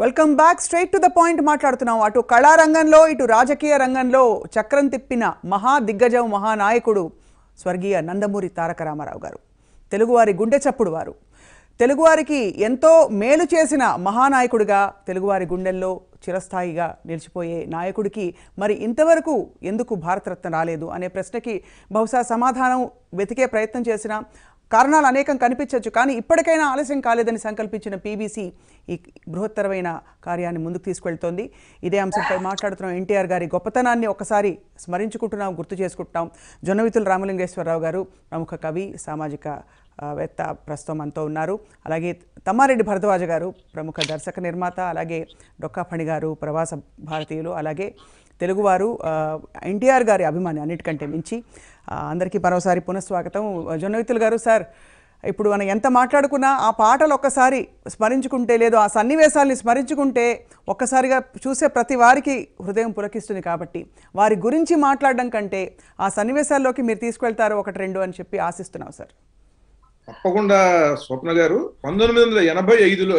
Welcome back straight to the point మాట్లాడుతున్నాం అటు కళారంగంలో ఇటు రాజకీయ రంగంలో చక్రం తిప్పిన మహా దిగ్గజం మహానాయకుడు స్వర్గీయ నందమూరి తారక రామారావు గారు తెలుగువారి గుండె చప్పుడు వారు తెలుగువారికి ఎంతో మేలు చేసిన మహానాయకుడిగా తెలుగువారి గుండెల్లో చిరస్థాయిగా నిలిచిపోయే నాయకుడికి మరి ఇంతవరకు ఎందుకు భారతరత్న రాలేదు అనే ప్రశ్నకి బహుశా సమాధానం వెతికే ప్రయత్నం చేసిన కారణాలు అనేకం కనిపించవచ్చు కానీ ఇప్పటికైనా ఆలస్యం కాలేదని సంకల్పించిన పీబీసీ ఈ బృహత్తరమైన కార్యాన్ని ముందుకు తీసుకెళ్తోంది ఇదే అంశంపై మాట్లాడుతున్నాం ఎన్టీఆర్ గారి గొప్పతనాన్ని ఒకసారి స్మరించుకుంటున్నాం గుర్తు చేసుకుంటున్నాం జొన్నవితుల రామలింగేశ్వరరావు గారు ప్రముఖ కవి సామాజిక ఆ, వేత్త ప్రస్తుతం మనతో ఉన్నారు అలాగే తమ్మారెడ్డి భరద్వాజ గారు ప్రముఖ దర్శక నిర్మాత అలాగే డొక్కా ఫణి గారు ప్రవాస భారతీయులు అలాగే తెలుగువారు ఆ, ఎన్టీఆర్ గారి అభిమాని అన్నిటికంటే మించి ఆ, అందరికీ మరోసారి పునఃస్వాగతం జొన్నవితులు గారు సార్ ఇప్పుడు మనం ఎంత మాట్లాడుకున్నా ఆ పాటలు ఒక్కసారి స్మరించుకుంటే లేదు ఆ సన్నివేశాల్ని స్మరించుకుంటే ఒక్కసారిగా చూసే ప్రతి వారికి హృదయం పులకిస్తుంది కాబట్టి వారి గురించి మాట్లాడడం కంటే ఆ సన్నివేశాల్లోకి మీరు తీసుకెళ్తారు ఒకటి రెండు అని చెప్పి ఆశిస్తున్నాం సార్ తప్పకుండా స్వప్న గారు పంతొమ్మిది వందల ఎనభై ఐదులో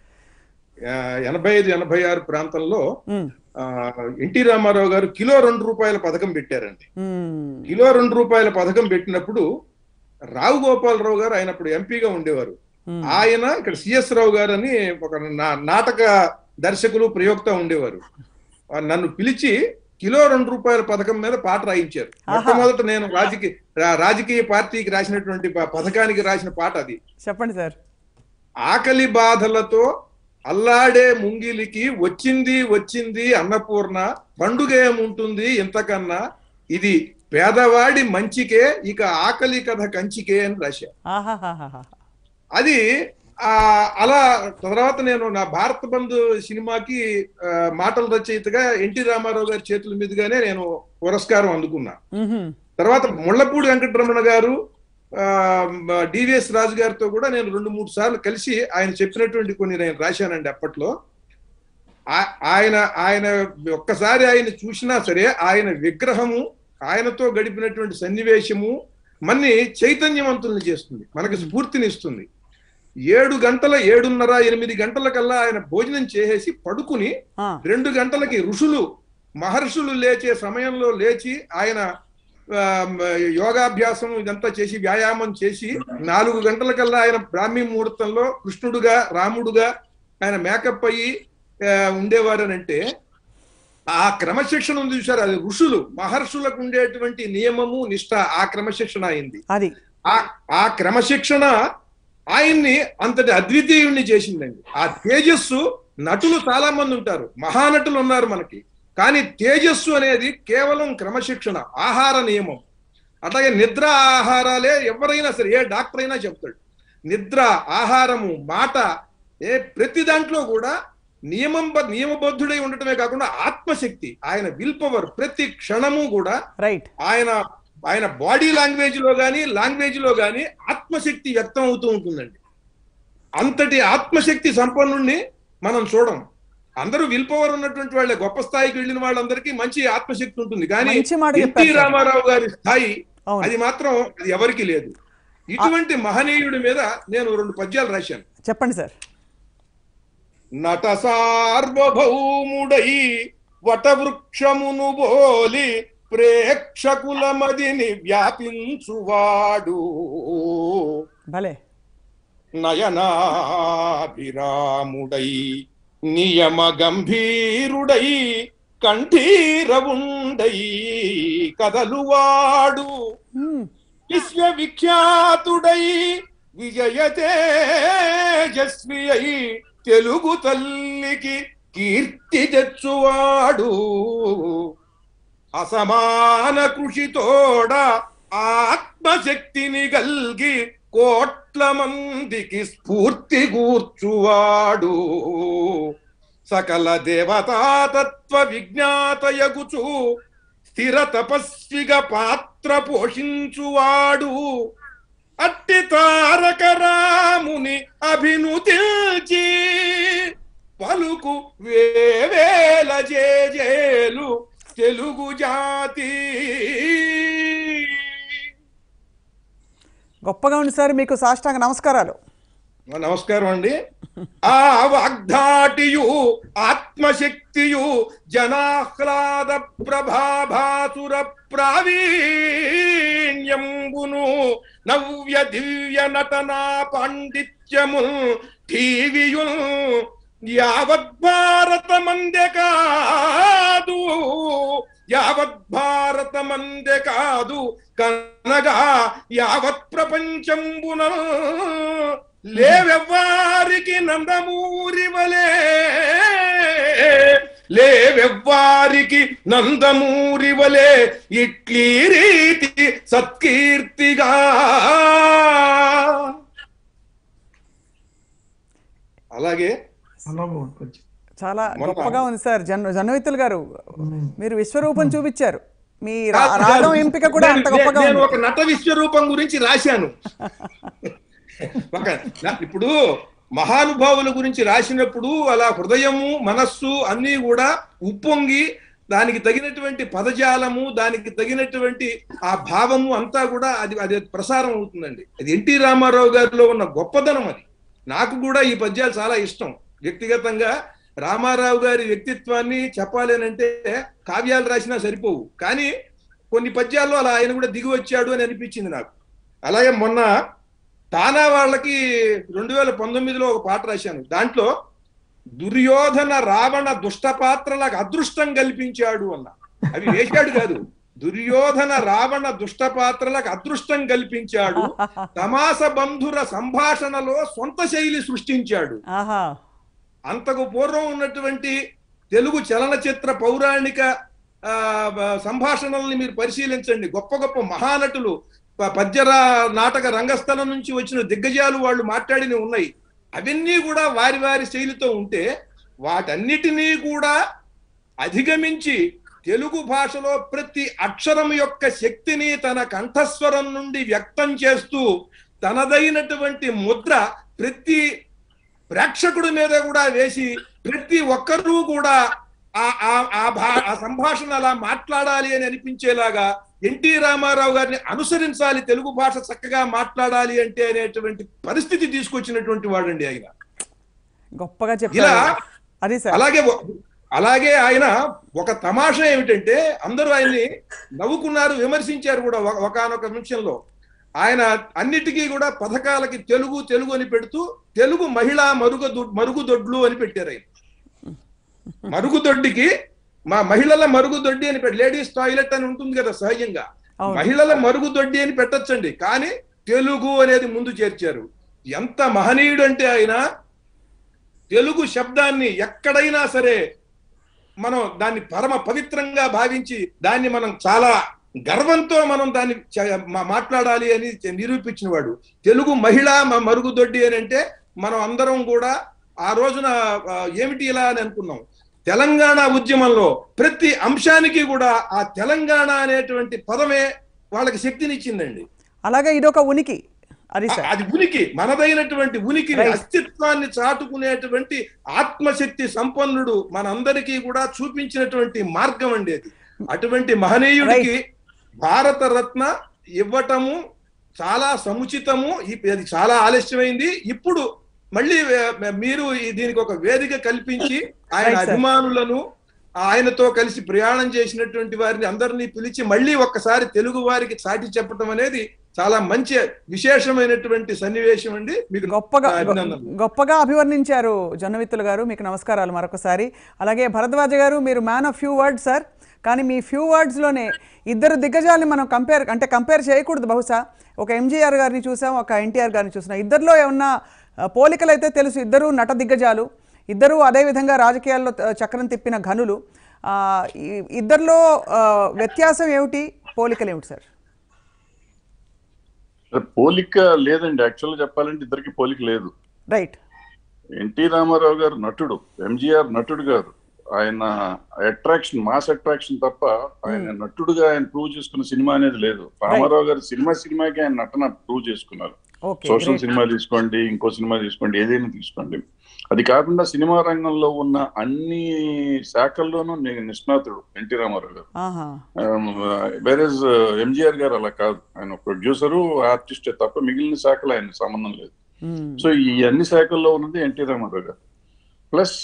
ఆ, ఎనభై ఐదు ఎనభై ఆరు ప్రాంతంలో మ్మ్. ఆ, ఎన్టీ రామారావు గారు కిలో రెండు రూపాయల పథకం పెట్టారండి మ్మ్. కిలో రెండు రూపాయల పథకం పెట్టినప్పుడు రావు గోపాలరావు గారు ఆయన అప్పుడు ఎంపీగా ఉండేవారు మ్మ్. ఆయన ఇక్కడ సిఎస్ రావు గారు అని ఒక నా- నాటక దర్శకులు ప్రయోక్త ఉండేవారు ఆ, నన్ను పిలిచి కిలో రెండు రూపాయల పథకం మీద పాట రాయించారు మొట్టమొదట నేను రాజకీయ రా- రాజకీయ పార్టీకి రాసినటువంటి ప- పథకానికి రాసిన పాట అది చెప్పండి సార్ ఆకలి బాధలతో అల్లాడే ముంగిలికి వచ్చింది వచ్చింది అన్నపూర్ణ పండుగ ఏముంటుంది ఇంతకన్నా ఇది పేదవాడి మంచికే ఇక ఆకలి కథ కంచికే అని రాశారు ఆహాహాహాహా. అది ఆ అలా తర్వాత నేను నా భారత బంధు సినిమాకి ఆ, మాటల రచయితగా ఎన్టీ రామారావు గారి చేతుల మీదుగానే నేను పురస్కారం అందుకున్నా మ్మ్హ్మ్. తర్వాత ముళ్ళపూడి వెంకటరమణ గారు ఆ, మ- డివిఎస్ రాజు గారితో కూడా నేను రెండు మూడు సార్లు కలిసి ఆయన చెప్పినటువంటి కొన్ని నేను రాశానండి అప్పట్లో ఆ- ఆయన ఆయన ఒక్కసారి ఆయన చూసినా సరే ఆయన విగ్రహము ఆయనతో గడిపినటువంటి సన్నివేశము మన్ని చైతన్యవంతుల్ని చేస్తుంది మనకి స్ఫూర్తినిస్తుంది ఏడు గంటల ఏడున్నర ఎనిమిది గంటల కల్లా ఆయన భోజనం చేసేసి పడుకుని ఆ, రెండు గంటలకి ఋషులు మహర్షులు లేచే సమయంలో లేచి ఆయన ఆ, మ, యోగాభ్యాసం ఇదంతా చేసి వ్యాయామం చేసి నాలుగు గంటలకల్లా ఆయన బ్రాహ్మీ ముహూర్తంలో కృష్ణుడుగా రాముడుగా ఆయన మేకప్ అయ్యి ఆ, ఉండేవారనంటే ఆ క్రమశిక్షణ ఉంది చూసారు అది ఋషులు మహర్షులకు ఉండేటువంటి నియమము నిష్ట ఆ క్రమశిక్షణ అయింది అది ఆ ఆ క్రమశిక్షణ ఆయన్ని అంతటి అద్వితీయుణ్ణి చేసిందండి ఆ తేజస్సు నటులు చాలా మంది ఉంటారు మహానటులు ఉన్నారు మనకి కానీ తేజస్సు అనేది కేవలం క్రమశిక్షణ ఆహార నియమం అట్లాగే నిద్ర ఆహారాలే ఎవరైనా సరే ఏ డాక్టర్ అయినా చెప్తాడు నిద్ర ఆహారము మాట ఏ ప్రతి దాంట్లో కూడా నియమం నియమబద్ధుడై ఉండటమే కాకుండా ఆత్మశక్తి ఆయన విల్ పవర్ ప్రతి క్షణము కూడా రైట్ ఆయన ఆయన బాడీ లాంగ్వేజ్ లో గాని లాంగ్వేజ్ లో గాని ఆత్మశక్తి వ్యక్తం అవుతూ ఉంటుందండి అంతటి ఆత్మశక్తి సంపన్నుణ్ణి మనం చూడం అందరూ విల్ పవర్ ఉన్నటువంటి వాళ్ళే గొప్ప స్థాయికి వెళ్ళిన వాళ్ళందరికీ మంచి ఆత్మశక్తి ఉంటుంది కానీ మంచి మాట ఎన్టీ చెప్పారు సార్. రామారావు గారి స్థాయి అవును అది మాత్రం అది ఎవరికి లేదు ఇటువంటి మహనీయుడి మీద నేను రెండు పద్యాలు రాశాను చెప్పండి సార్ నట సార్వభౌముడై వటవృక్షమును బోలి ప్రేక్షకుల మదిని వ్యాపించువాడు భలే నయనాభిరాముడై నియమ గంభీరుడై కంఠీరవుండై కదలువాడు మ్మ్. విశ్వవిఖ్యాతుడై విజయ తేజస్వి అయి తెలుగు తల్లికి కీర్తి తెచ్చువాడు అసమాన కృషితోడ ఆత్మశక్తిని గల్గి కోట్ల మందికి స్ఫూర్తి కూర్చువాడు సకల దేవతాతత్వ విజ్ఞాతయగుచు స్థిర తపస్విగా పాత్ర పోషించువాడు అట్టి తారక రాముని అభినుతిల్చి పలుకు వేవేల జేజేలు తెలుగు జాతి గొప్పగా ఉంది సార్ మీకు సాష్టాంగ నమస్కారాలు నమస్కారం అండి ఆ వాగ్ధాటియు ఆత్మశక్తియు జనాహ్లాద ప్రభాభాసుర ప్రావీణ్యంబును నవ్య దివ్య నటనా పాండిత్యము టీవియుల్ యావత్ భారతమందె కాదు యావత్ భారతమందె కాదు కనగా యావత్ ప్రపంచంబున లేవెవ్వారికి నందమూరి వలే లేవెవ్వారికి నందమూరి వలే ఇట్లీ రీతి సత్కీర్తిగా అలాగే చాలా బాగుంది కొంచెం చాలా మొన్న- గొప్పగా ఉంది సార్ జన్ జన్వితులు గారు ఉమ్. మీరు విశ్వరూపం చూపించారు మీ రా- కాదు, రాగం కాదు. ఎంపిక కూడా అంత నేను- గొప్పగా నేను ఉంది ఒక నట విశ్వరూపం గురించి రాశాను ఒక నా- ఇప్పుడు మహానుభావుల గురించి రాసినప్పుడు అలా హృదయము మనస్సు అన్నీ కూడా ఉప్పొంగి దానికి తగినటువంటి పదజాలము దానికి తగినటువంటి ఆ భావము అంతా కూడా అది అది ప్రసారం అవుతుందండి అది ఎన్టీ రామారావు గారిలో ఉన్న గొప్పదనం అది నాకు కూడా ఈ పద్యాలు చాలా ఇష్టం వ్యక్తిగతంగా రామారావు గారి వ్యక్తిత్వాన్ని చెప్పాలి అని అంటే కావ్యాలు రాసినా సరిపోవు కానీ కొన్ని పద్యాల్లో అలా ఆయన కూడా దిగి వచ్చాడు అని అనిపించింది నాకు అలాగే మొన్న తానా వాళ్ళకి రెండు వేల పంతొమ్మిదిలో ఒక పాట రాశాను దాంట్లో దుర్యోధన రావణ దుష్ట పాత్రలకు అదృష్టం కల్పించాడు అన్న అవి వేశాడు కాదు దుర్యోధన రావణ దుష్ట పాత్రలకు అదృష్టం కల్పించాడు తమాస బంధుర సంభాషణలో సొంత శైలి సృష్టించాడు ఆహా అంతకు పూర్వం ఉన్నటువంటి తెలుగు చలనచిత్ర పౌరాణిక ఆ, బ- సంభాషణల్ని మీరు పరిశీలించండి గొప్ప గొప్ప మహానటులు ప- పద్యరా నాటక రంగస్థలం నుంచి వచ్చిన దిగ్గజాలు వాళ్ళు మాట్లాడినవి ఉన్నాయి అవన్నీ కూడా వారి వారి శైలితో ఉంటే వాటన్నిటినీ కూడా అధిగమించి తెలుగు భాషలో ప్రతి అక్షరం యొక్క శక్తిని తన కంఠస్వరం నుండి వ్యక్తం చేస్తూ తనదైనటువంటి ముద్ర ప్రతి ప్రేక్షకుడి మీద కూడా వేసి ప్రతి ఒక్కరూ కూడా ఆ ఆ ఆ భా ఆ సంభాషణ అలా మాట్లాడాలి అని అనిపించేలాగా ఎన్టీ రామారావు గారిని అనుసరించాలి తెలుగు భాష చక్కగా మాట్లాడాలి అంటే అనేటువంటి పరిస్థితి తీసుకొచ్చినటువంటి వాడండి ఆయన గొప్పగా ఇలా చెప్పారు అది సార్ అలాగే ఒ- అలాగే ఆయన ఒక తమాషా ఏమిటంటే అందరూ ఆయన్ని నవ్వుకున్నారు విమర్శించారు కూడా ఒకనొక నిమిషంలో ఆయన అన్నిటికీ కూడా పథకాలకి తెలుగు తెలుగు అని పెడుతూ తెలుగు మహిళా మరుగు మరుగుదొడ్లు అని పెట్టారు ఆయన మరుగుదొడ్డికి మా మహిళల మరుగుదొడ్డి అని పెట్టి లేడీస్ టాయిలెట్ అని ఉంటుంది కదా సహజంగా అవును. మహిళల మరుగుదొడ్డి అని పెట్టొచ్చండి కానీ తెలుగు అనేది ముందు చేర్చారు ఎంత మహనీయుడు అంటే ఆయన తెలుగు శబ్దాన్ని ఎక్కడైనా సరే మనం దాన్ని పరమ పవిత్రంగా భావించి దాన్ని మనం చాలా గర్వంతో మనం దాన్ని చ- మా- మాట్లాడాలి అని నిరూపించిన వాడు తెలుగు మహిళ మ- మరుగుదొడ్డి అని అంటే మనం అందరం కూడా ఆ రోజున ఆ, ఏమిటి ఇలా అని అనుకున్నాం తెలంగాణ ఉద్యమంలో ప్రతి అంశానికి కూడా ఆ తెలంగాణ అనేటువంటి పదమే వాళ్ళకి శక్తినిచ్చిందండి అలాగే ఇదొక ఉనికి అది సార్ అది ఉనికి మనదైనటువంటి ఉనికిని Right. అస్తిత్వాన్ని చాటుకునేటువంటి ఆత్మశక్తి సంపన్నుడు మనందరికీ కూడా చూపించినటువంటి మార్గం అండి అది అటువంటి మహనీయుడికి భారత రత్న ఇవ్వటము చాలా సముచితము ఇప్- అది చాలా ఆలస్యమైంది ఇప్పుడు మళ్ళీ వే- మీరు ఈ దీనికి ఒక వేదిక కల్పించి ఆయన Right, sir. అభిమానులను ఆయనతో కలిసి ప్రయాణం చేసినటువంటి వారిని అందరినీ పిలిచి మళ్ళీ ఒక్కసారి తెలుగు వారికి చాటి చెప్పటం అనేది చాలా మంచి విశేషమైనటువంటి సన్నివేశం అండి మీకు గొప్పగా నా గొ- అభినందనలు. గొప్పగా అభివర్ణించారు జొన్నవిత్తులు గారు మీకు నమస్కారాలు మరొకసారి అలాగే భరద్వాజ గారు మీరు man of few words sir కానీ మీ ఫ్యూ వర్డ్స్లోనే ఇద్దరు దిగ్గజాలని మనం కంపేర్ అంటే కంపేర్ చేయకూడదు బహుశా ఒక ఎంజీఆర్ గారిని చూసాం ఒక ఎన్టీఆర్ గారిని చూసాం ఇద్దరిలో ఏమన్నా ఆ, పోలికలు అయితే తెలుసు ఇద్దరు నట దిగ్గజాలు ఇద్దరు అదేవిధంగా రాజకీయాల్లో త- చక్రం తిప్పిన ఘనులు ఆ, ఈ- ఇద్దరిలో ఆ, వ్యత్యాసం ఏమిటి పోలికలు ఏమిటి సార్ పోలిక లేదండి యాక్చువల్గా చెప్పాలంటే ఇద్దరికి పోలిక లేదు రైట్ ఎన్టీ రామారావు గారు నటుడు ఎంజీఆర్ నటుడు గారు ఆయన అట్రాక్షన్ మాస్ అట్రాక్షన్ తప్ప ఆయన నటుడుగా ఆయన ప్రూవ్ చేసుకున్న సినిమా అనేది లేదు రామారావు గారు సినిమా సినిమాకి ఆయన నటన ప్రూవ్ చేసుకున్నారు ఓకే సోషల్ సినిమా తీసుకోండి ఇంకో సినిమా తీసుకోండి ఏదైనా తీసుకోండి అది కాకుండా సినిమా రంగంలో ఉన్న అన్ని శాఖల్లోనూ నేను నిష్ణాతుడు ఎన్టీ రామారావు గారు ఆహా వేరేజ్ ఎంజీఆర్ గారు అలా కాదు ఆయన ప్రొడ్యూసరు ఆర్టిస్టే తప్ప మిగిలిన శాఖలు ఆయన సంబంధం లేదు మ్మ్. సో ఈ అన్ని శాఖల్లో ఉన్నది ఎన్టీ రామారావు గారు ప్లస్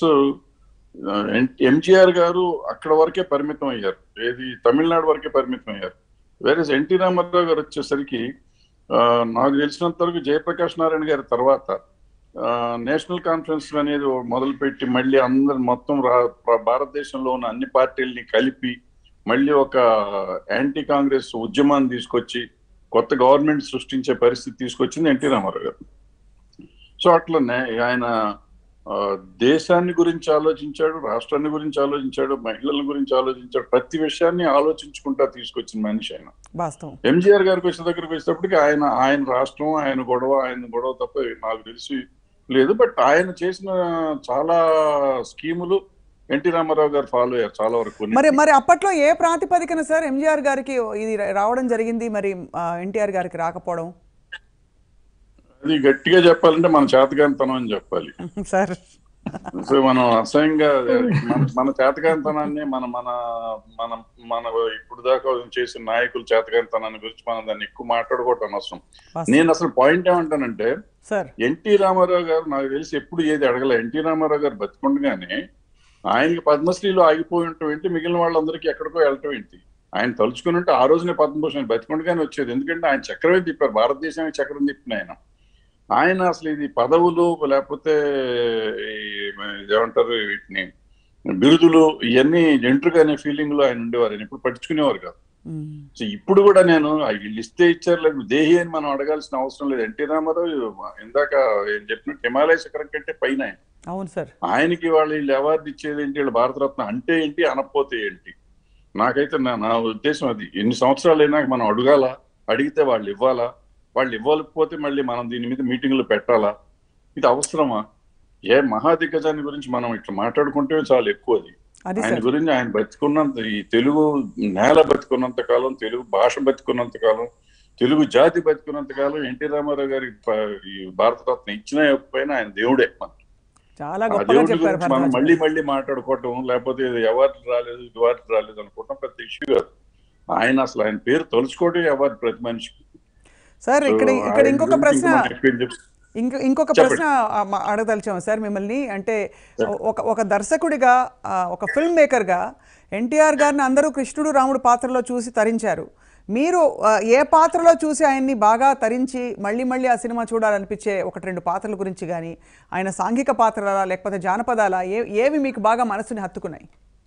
ఎంజిఆర్ గారు అక్కడ వరకే పరిమితం అయ్యారు ఏది తమిళనాడు వరకే పరిమితం అయ్యారు వేరే ఎన్టీ రామారావు గారు వచ్చేసరికి ఆ, నాకు తెలిసినంత వరకు జయప్రకాష్ నారాయణ గారి తర్వాత ఆ, నేషనల్ కాన్ఫరెన్స్ అనేది మొదలుపెట్టి మళ్ళీ అందరు మొత్తం రా- ప్ర- భారతదేశంలో ఉన్న అన్ని పార్టీల్ని కలిపి మళ్ళీ ఒక యాంటీ కాంగ్రెస్ ఉద్యమాన్ని తీసుకొచ్చి కొత్త గవర్నమెంట్ సృష్టించే పరిస్థితి తీసుకొచ్చింది ఎన్టీ రామారావు గారు సో అట్లనే ఆయన ఆ, దేశాన్ని గురించి ఆలోచించాడు రాష్ట్రాన్ని గురించి ఆలోచించాడు మహిళల గురించి ఆలోచించాడు ప్రతి విషయాన్ని ఆలోచించుకుంటా తీసుకొచ్చిన మనిషి ఆయన వాస్తవం ఎంజీఆర్ గారికి వచ్చే దగ్గరికి వచ్చేటప్పటికి ఆయన ఆయన రాష్ట్రం ఆయన గొడవ ఆయన గొడవ తప్ప నాకు తెలిసి లేదు బట్ ఆయన చేసిన చాలా స్కీములు ఎన్టీ రామారావు గారు ఫాలో అయ్యారు చాలా వరకు మరి మరి అప్పట్లో ఏ ప్రాతిపదికన సార్ ఎంజీఆర్ గారికి ఇది రావడం జరిగింది మరి ఎన్టీఆర్ గారికి రాకపోవడం అది గట్టిగా చెప్పాలంటే మన చేతకాంతనం అని చెప్పాలి సార్ సో మనం అసహ్యంగా మన మన చేతకాంతనాన్ని మన మన మన మన ఇప్పుడు దాకా చేసిన నాయకుల చేతకాంతనాన్ని గురించి మనం దాన్ని ఎక్కువ మాట్లాడుకోవటం అనవసరం వాస్తవం. నేను అసలు పాయింట్ ఏమంటానంటే సార్ ఎన్టీ రామారావు గారు నాకు తెలిసి ఎప్పుడు ఏది అడగలే ఎన్టీ రామారావు గారు బతికుండగానే ఆయనకి పద్మశ్రీలో ఆగిపోయి ఉండటం ఏంటి మిగిలిన వాళ్ళందరికీ ఎక్కడికో వెళ్ళటం ఏంటి ఆయన తలుచుకుని ఉంటే ఆ రోజునే పద్మభూషణ్ బతికుండగానే వచ్చేది ఎందుకంటే ఆయన చక్రమే తిప్పారు భారతదేశానికి చక్రం తిప్పిన ఆయన ఆయన అసలు ఇది పదవులు లేకపోతే ఈ ఏమంటారు వీటిని బిరుదులు ఇవన్నీ జంట్రుగా అనే ఫీలింగ్ లో ఆయన ఉండేవారు ఆయన ఇప్పుడు పట్టించుకునేవారు కాదు మ్మ్. సో ఇప్పుడు కూడా నేను ఆ వీళ్ళు ఇస్తే ఇచ్చారు లేదు దేహి అని మనం అడగాల్సిన అవసరం లేదు ఎన్టీ రామారావు ఇందాక ఏం చెప్పినట్టు హిమాలయ శిఖరం కంటే పైన ఆయన అవును సార్ ఆయనకి వాళ్ళు వీళ్ళు అవార్డు ఇచ్చేది ఏంటి వీళ్ళు భారతరత్న అంటే ఏంటి అనకపోతే ఏంటి నాకైతే నా నా ఉద్దేశం అది ఎన్ని సంవత్సరాలు అయినా మనం అడగాల అడిగితే వాళ్ళు ఇవ్వాలా వాళ్ళు ఇవ్వకపోతే మళ్ళీ మనం దీని మీద మీటింగ్లు పెట్టాలా ఇది అవసరమా ఏ మహాదిగ్గజాన్ని గురించి మనం ఇట్లా మాట్లాడుకుంటే చాలా ఎక్కువ అది అది ఆయన సార్ గురించి ఆయన బతుకున్నంత ఈ తెలుగు నేల బతుకున్నంత కాలం తెలుగు భాష బతుకున్నంత కాలం తెలుగు జాతి బతుకున్నంత కాలం ఎన్టీ రామారావు గారి ప- ఈ భారతరత్న ఇచ్చినా ఇవ్వకపోయినా ఆయన దేవుడే మనకి. చాలా ఆ గొప్పగా దేవుడి చెప్పారు గురించి మనం భరద్వాజ్ మళ్ళీ గారు. మళ్ళీ మాట్లాడుకోవటం లేకపోతే ఇది అవార్డు రాలేదు ఇది అవార్డు రాలేదు అనుకోవటం పెద్ద ఇష్యూ కాదు ఆయన అసలు ఆయన పేరు తలుచుకోవడం అవార్డు ప్రతి మనిషికి సార్ ఇక్కడ So, ఇక్కడ ఆయన ఇంకొక గురించి ప్రశ్న ఇంకా మనం ఎక్కువ ఏం చెప్- ఇంక ఇంకొక చెప్పండి. ప్రశ్న ఆ, మ- అడగదలిచాము సార్ మిమ్మల్ని అంటే ఒక ఒక దర్శకుడిగా ఆ, ఒక ఫిల్మ్ మేకర్గా ఎన్టీఆర్ గారిని అందరూ కృష్ణుడు రాముడు పాత్రలో చూసి తరించారు మీరు ఆ, ఏ పాత్రలో చూసి ఆయన్ని బాగా తరించి మళ్ళీ మళ్ళీ ఆ సినిమా చూడాలనిపించే ఒకటి రెండు పాత్రల గురించి కానీ ఆయన సాంఘిక పాత్రలా లేకపోతే జానపదాలా ఏ ఏవి మీకు బాగా మనసుని హత్తుకున్నాయి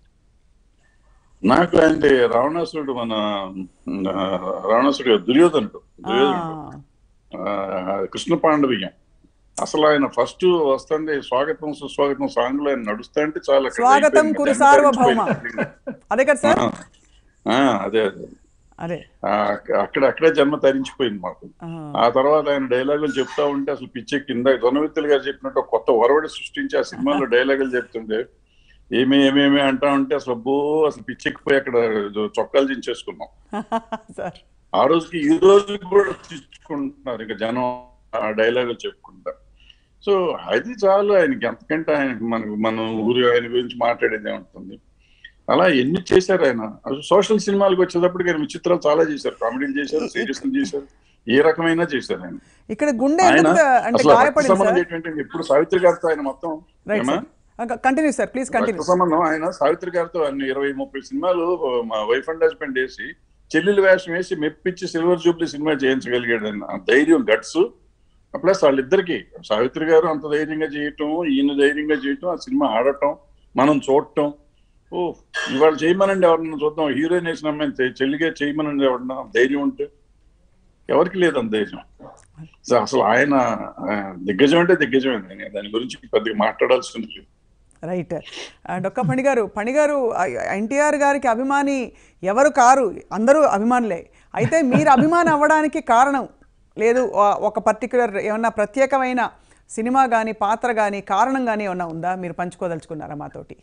నాకు ఆయన రావణాసురుడు మన ఆ, రావణాసురుడు కాదు, దుర్యోధనుడు దుర్యోధనుడు ఆ, ఆ, కృష్ణ పాండవీయం అసలు ఆయన ఫస్ట్ వస్తుంది స్వాగతం సుస్వాగతం సాంగ్ లో ఆయన నడుస్తా అంటే చాలా అక్కడ స్వాగతం అయిపోయింది. కురు జనం సార్వభౌమ తరించిపోయింది. అదే కదా సార్ ఆ, ఆ, అదే అదే అదే ఆ, అక్కడ అక్కడే జన్మ తరించిపోయింది మాకు ఆ, ఆ తర్వాత ఆయన డైలాగులు చెప్తా ఉంటే అసలు పిచ్చి కింద ధనవిత్తులు గారు చెప్పినట్టు ఒక కొత్త ఒరవడి సృష్టించి ఆ సినిమాలో డైలాగులు చెప్తుంటే ఏమి ఏమేమి అంటా ఉంటే అసలు అబ్బో అసలు పిచ్చెక్కిపోయి అక్కడ చొక్కాలు దించేసుకున్నాం సార్ ఆ రోజుకి ఈ రోజు కూడా తెచ్చుకుంటున్నారు ఇంకా జనం ఆ డైలాగులు చెప్పుకుంటా సో అది చాలు ఆయనకి ఎంతకంటే ఆయనకి మనకు మన ఊరి ఆయన గురించి మాట్లాడేది ఏముంటుంది అలా ఎన్ని చేశారు ఆయన అసలు సోషల్ సినిమాలకు వచ్చేటప్పటికి ఆయన విచిత్రాలు చాలా చేశారు కామెడీలు చేశారు సీరియస్లు చేశారు ఏ రకమైన చేశారు ఆయన ఇక్కడ గుండె ఆయన ఎందుకు అంటే అసలు రక్త గాయపడింది సంబంధం సార్ ఏంటంటే ఎప్పుడు సావిత్రి గారితో ఆయన మొత్తం రైట్ ఏమా? సార్ కంటిన్యూ సార్ ప్లీజ్ రక్త కంటిన్యూ సంబంధం ఆయన సావిత్రి గారితో అన్ని ఇరవై ముప్పై సినిమాలు మా వైఫ్ అండ్ హస్బెండ్ వేసి చెల్లెలు వేషం వేసి మెప్పించి సిల్వర్ జూబ్లీ సినిమా చేయించగలిగాడు ఆయన ఆ ధైర్యం గట్స్ ప్లస్ వాళ్ళిద్దరికి సావిత్రి గారు అంత ధైర్యంగా చేయటం ఈయన ధైర్యంగా చేయటం ఆ సినిమా ఆడటం మనం చూడటం ఓ ఇవాళ చేయమనండి ఎవరన్నా చూద్దాం హీరోయిన్ వేసిన అమ్మాయిని చె- చెల్లిగా చేయమనండి ఎవరన్నా ధైర్యం ఉంటే ఎవరికి లేదు అంత ధైర్యం సో అసలు ఆయన ఆ, దిగ్గజం అంటే దిగ్గజమే దాని గురించి పెద్దగా మాట్లాడాల్సింది లేదు రైట్ డొక్క పణి గారు పణి గారు ఎన్టీఆర్ గారికి అభిమాని ఎవరు కారు అందరూ అభిమానులే అయితే మీరు అభిమాని అవ్వడానికి కారణం లేదు ఆ- ఒక పర్టికులర్ ఏమన్నా ప్రత్యేకమైన సినిమా కానీ పాత్ర కానీ కారణం కానీ ఏమన్నా ఉందా మీరు పంచుకోదలుచుకున్నారా మాతోటి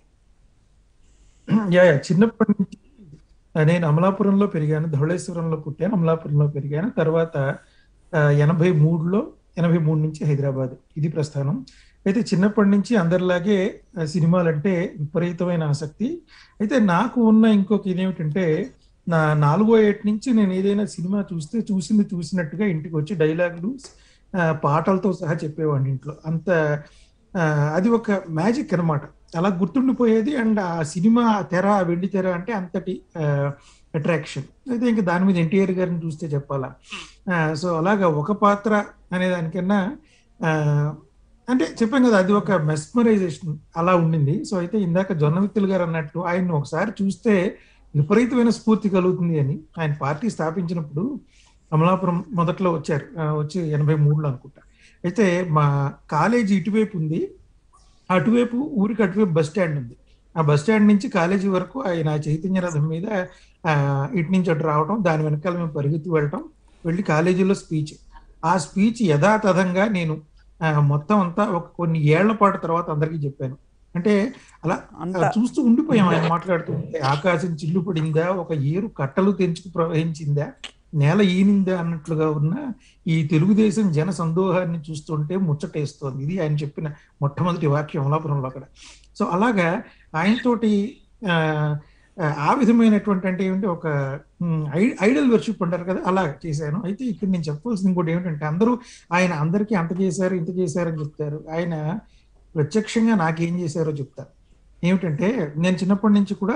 యా యా చిన్నప్పటి నుంచి నేను అమలాపురంలో పెరిగాను ధవళేశ్వరంలో పుట్టాను అమలాపురంలో పెరిగాను తర్వాత ఆ, ఎనభై మూడులో ఎనభై మూడు నుంచి హైదరాబాద్ ఇది ప్రస్థానం అయితే చిన్నప్పటి నుంచి అందరిలాగే ఆ, సినిమాలంటే విపరీతమైన ఆసక్తి అయితే నాకు ఉన్న ఇంకొక ఇదేమిటంటే నా నాలుగో ఏటి నుంచి నేను ఏదైనా సినిమా చూస్తే చూసింది చూసినట్టుగా ఇంటికి వచ్చి డైలాగులు ఆ, పాటలతో సహా చెప్పేవాడిని ఇంట్లో అంత ఆ, అది ఒక మ్యాజిక్ అన్నమాట అలా గుర్తుండిపోయేది అండ్ ఆ సినిమా ఆ తెర ఆ వెండి తెర అంటే అంతటి అట్రాక్షన్ అయితే ఇంకా దాని మీద ఎన్టీఆర్ గారిని చూస్తే చెప్పాలా సో అలాగా ఒక పాత్ర అనే దానికన్నా ఆ, అంటే చెప్పాం కదా అది ఒక మెస్మరైజేషన్ అలా ఉండింది సో అయితే ఇందాక జొన్నవిత్తులు గారు అన్నట్టు ఆయన్ని ఒకసారి చూస్తే విపరీతమైన స్ఫూర్తి కలుగుతుంది అని ఆయన పార్టీ స్థాపించినప్పుడు అమలాపురం మొదట్లో వచ్చారు ఆ, వచ్చి ఎనభై మూడులో అనుకుంటా అయితే మా కాలేజీ ఇటువైపు ఉంది అటువైపు ఊరికి అటువైపు బస్ స్టాండ్ ఉంది ఆ బస్ స్టాండ్ నుంచి కాలేజీ వరకు ఆయన చైతన్య రథం మీద ఆ, ఇటు నుంచి అటు రావడం దాని వెనకాల మేము పరిగెత్తి వెళ్ళటం వెళ్ళి కాలేజీలో స్పీచ్ ఆ స్పీచ్ యథాతథంగా నేను ఆ, మొత్తం అంతా ఒక కొన్ని ఏళ్ల పాటు తర్వాత అందరికీ చెప్పాను అంటే అలా అంత చూస్తూ ఉండిపోయాం ఆయన మాట్లాడుతుంటే ఆకాశం చిల్లు పడిందా ఒక ఏరు కట్టలు తెంచుకు ప్రవహించిందా నేల ఈనిందా అన్నట్లుగా ఉన్న ఈ తెలుగుదేశం జన సందోహాన్ని చూస్తుంటే ముచ్చటేస్తోంది ఇది ఆయన చెప్పిన మొట్టమొదటి వాక్యం అమలాపురంలో అక్కడ సో అలాగా ఆయనతోటి ఆ, ఆ, ఆ విధమైనటువంటి అంటే ఏమిటి ఒక ఐడల్ వర్షిప్ అంటారు కదా అలా చేశాను అయితే ఇక్కడ నేను చెప్పాల్సింది ఇంకోటి ఏమిటంటే అందరూ ఆయన అందరికీ అంత చేశారు ఇంత చేశారని చెప్తారు ఆయన ప్రత్యక్షంగా నాకేం చేశారో చెప్తారు ఏమిటంటే నేను చిన్నప్పటి నుంచి కూడా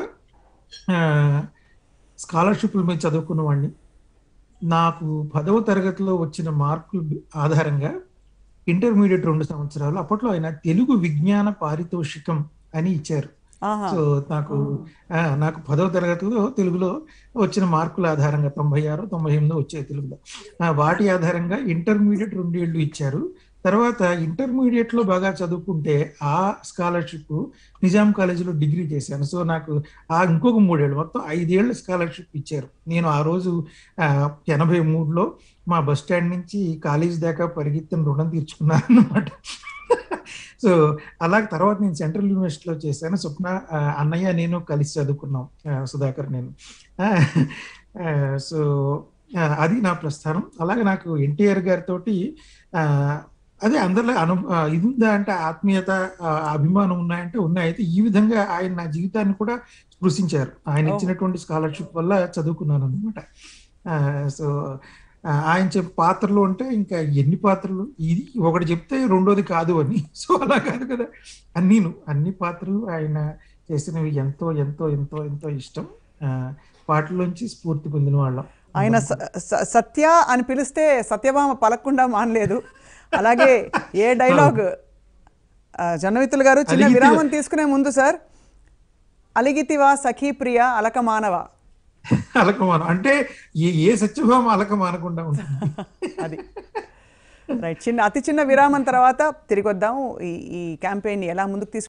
స్కాలర్షిప్ల మీద చదువుకున్న వాడిని నాకు పదవ తరగతిలో వచ్చిన మార్కుల ఆధారంగా ఇంటర్మీడియట్ రెండు సంవత్సరాలు అప్పట్లో ఆయన తెలుగు విజ్ఞాన పారితోషికం అని ఇచ్చారు ఆహా సో నాకు ఆ, నాకు పదవ తరగతిలో తెలుగులో వచ్చిన మార్కుల ఆధారంగా తొంభై ఆరు తొంభై ఎనిమిది వచ్చాయి తెలుగులో ఆ, వాటి ఆధారంగా ఇంటర్మీడియట్ రెండేళ్లు ఇచ్చారు తర్వాత ఇంటర్మీడియట్ లో బాగా చదువుకుంటే ఆ స్కాలర్షిప్ నిజాం కాలేజీలో డిగ్రీ చేశాను సో నాకు ఆ ఇంకొక మూడేళ్ళు మొత్తం ఐదేళ్ల స్కాలర్షిప్ ఇచ్చారు నేను ఆ రోజు ఆ, ఎనభై మూడులో మా బస్ స్టాండ్ నుంచి కాలేజీ దాకా పరిగెత్తిన రుణం తీర్చుకున్నాను అనమాట సో అలాగే తర్వాత నేను సెంట్రల్ యూనివర్సిటీలో చేశాను స్వప్న ఆ, అన్నయ్య నేను కలిసి చదువుకున్నాం ఆ, సుధాకర్ నేను ఆ, ఆ, సో ఆ, అది నా ప్రస్థానం అలాగే నాకు ఎన్టీఆర్ గారితో అదే అందరిలో అను ఆ, ఇది ఉందా అంటే ఆత్మీయత ఆ, అభిమానం ఉన్నాయంటే ఉన్నాయి అయితే ఈ విధంగా ఆయన నా జీవితాన్ని కూడా స్పృశించారు ఆయన Oh. ఇచ్చినటువంటి స్కాలర్షిప్ వల్ల చదువుకున్నాను అనమాట సో ఆ, ఆయన చెప్పే పాత్రలు అంటే ఇంకా ఎన్ని పాత్రలు ఇది ఒకటి చెప్తే రెండోది కాదు అని సో అలా కాదు కదా అన్నీను అన్ని పాత్రలు ఆయన చేసినవి ఎంతో ఎంతో ఎంతో ఎంతో ఇష్టం ఆ, వాటిలోంచి స్ఫూర్తి పొందిన వాళ్ళం ఆయన స- స- సత్య అని పిలిస్తే సత్యభామ పలకకుండా మానలేదు అలాగే ఏ డైలాగ్ ఆ, జొన్నవిత్తులు గారు చిన్న అలిగితివా. విరామం తీసుకునే ముందు సార్ అలిగితివా సఖీ ప్రియ అలక మానవ అలకమానం అంటే ఏ ఏ సత్యభామ అలకమానకుండా ఉంటుంది అది రైట్ చిన్న అతి చిన్న విరామం తర్వాత తిరిగి వద్దాం ఈ ఈ క్యాంపెయిన్ ఎలా ముందుకు తీసుకు